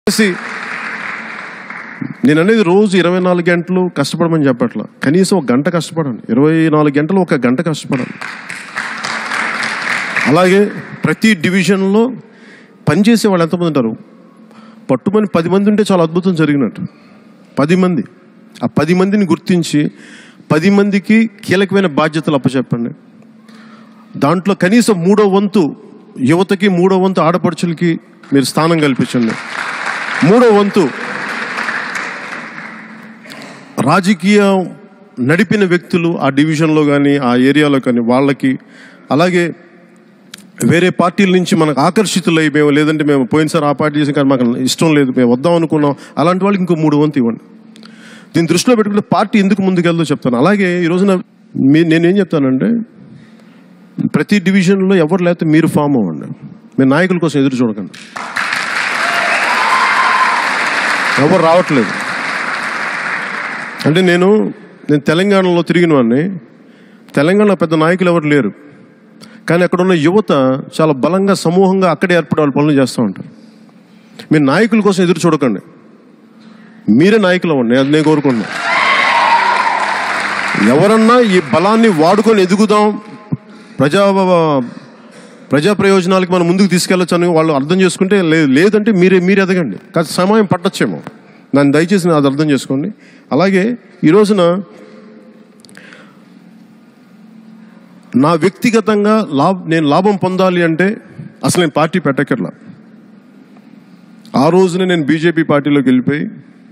చేసి నేను అనేది రోజు ఇరవై నాలుగు గంటలు కష్టపడమని చెప్పట్లా కనీసం ఒక గంట కష్టపడండి ఇరవై నాలుగు గంటలు ఒక గంట కష్టపడండి అలాగే ప్రతి డివిజన్లో పనిచేసే వాళ్ళు ఎంతమంది ఉంటారు పట్టుమని పది మంది ఉంటే చాలా అద్భుతం జరిగినట్టు పది మంది ఆ పది మందిని గుర్తించి పది మందికి కీలకమైన బాధ్యతలు అప్పచెప్పండి దాంట్లో కనీసం మూడో వంతు యువతకి మూడో వంతు ఆడపడుచులకి మీరు స్థానం కల్పించండి మూడో వంతు రాజకీయం నడిపిన వ్యక్తులు ఆ డివిజన్లో కానీ ఆ ఏరియాలో కానీ వాళ్ళకి అలాగే వేరే పార్టీల నుంచి మనకు ఆకర్షితులై మేము లేదంటే మేము పోయినసారి ఆ పార్టీ చేసిన కానీ మాకు ఇష్టం లేదు మేము వద్దాం అనుకున్నాం అలాంటి వాళ్ళకి ఇంకో మూడు వంతు ఇవ్వండి దీన్ని దృష్టిలో పెట్టుకుంటే పార్టీ ఎందుకు ముందుకెళ్దో చెప్తాను అలాగే ఈ రోజున మీ నేనేం చెప్తానంటే ప్రతి డివిజన్లో ఎవరు లేకపోతే మీరు ఫామ్ అవ్వండి మీ నాయకుల కోసం ఎదురు చూడకండి ఎవరు రావట్లేదు అంటే నేను నేను తెలంగాణలో తిరిగిన వాడిని తెలంగాణలో పెద్ద నాయకులు ఎవరు లేరు కానీ అక్కడ ఉన్న యువత చాలా బలంగా సమూహంగా అక్కడే ఏర్పడే వాళ్ళు పనులు చేస్తూ ఉంటారు మీరు నాయకుల కోసం ఎదురు చూడకండి మీరే నాయకులు అవ్వండి అది నేను కోరుకుంటున్నాను ఎవరన్నా ఈ బలాన్ని వాడుకొని ఎదుగుదాం ప్రజా ప్రజా ప్రయోజనాలకి మనం ముందుకు తీసుకెళ్ళొచ్చు అని వాళ్ళు అర్థం చేసుకుంటే లేదు లేదంటే మీరే మీరు ఎదగండి కాస్త సమయం పట్టచ్చేమో దాన్ని దయచేసి అది అర్థం చేసుకోండి అలాగే ఈ రోజున నా వ్యక్తిగతంగా లాభ నేను లాభం పొందాలి అంటే అసలు నేను పార్టీ పెట్టకర్లా ఆ రోజునే నేను బీజేపీ పార్టీలోకి వెళ్ళిపోయి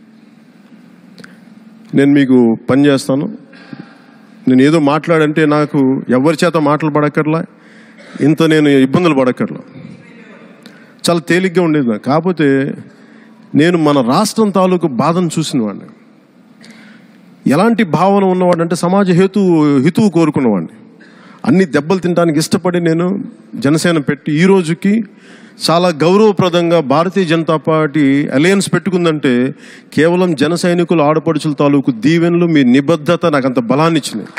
నేను మీకు పని చేస్తాను నేను ఏదో మాట్లాడంటే నాకు ఎవరి చేత మాటలు పడక్కర్లా ఇంత నేను ఇబ్బందులు పడక్కర్లా చాలా తేలిగ్గా ఉండేది నాకు కాకపోతే నేను మన రాష్ట్రం తాలూకు బాధను చూసిన వాడిని ఎలాంటి భావన ఉన్నవాడు అంటే సమాజ హేతు హితువు కోరుకున్నవాడిని అన్ని దెబ్బలు తినడానికి ఇష్టపడి నేను జనసేన పెట్టి ఈ రోజుకి చాలా గౌరవప్రదంగా భారతీయ జనతా పార్టీ అలయన్స్ పెట్టుకుందంటే కేవలం జన సైనికులు ఆడపడుచుల తాలూకు దీవెనలు మీ నిబద్ధత నాకు అంత బలాన్ని ఇచ్చినాయి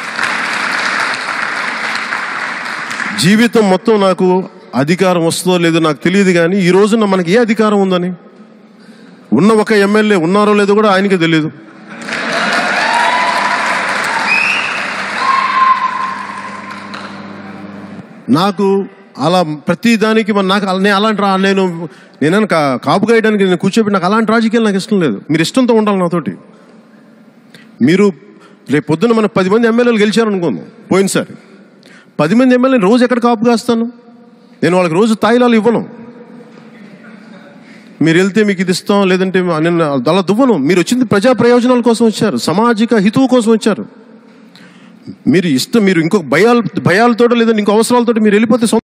జీవితం మొత్తం నాకు అధికారం వస్తుందో లేదో నాకు తెలియదు కానీ ఈ రోజున మనకి ఏ అధికారం ఉందని ఉన్న ఒక ఎమ్మెల్యే ఉన్నారో లేదో కూడా ఆయనకే తెలియదు నాకు అలా ప్రతి దానికి మన నాకు అలా- నేను అలాంటి రా- నేను నేను కాపు కాయడానికి నేను కూర్చోబెట్టి నాకు అలాంటి రాజకీయాలు నాకు ఇష్టం లేదు మీరు ఇష్టంతో ఉండాలి నాతోటి మీరు రేపు పొద్దున మన పది మంది ఎమ్మెల్యేలు గెలిచారనుకుందాం పోయినసారి పది మంది ఎమ్మెల్యేలు రోజు ఎక్కడ కాపు కాస్తాను నేను వాళ్ళకి రోజు తాయిలాలు ఇవ్వను మీరు వెళ్తే మీకు ఇది ఇస్తాం లేదంటే నేను అలా దువ్వను మీరు వచ్చింది ప్రజా ప్రయోజనాల కోసం వచ్చారు సామాజిక హితువు కోసం వచ్చారు మీరు ఇష్టం మీరు ఇంకొక భయాలు భయాలతో లేదంటే ఇంకో అవసరాలతో మీరు వెళ్ళిపోతే సొంత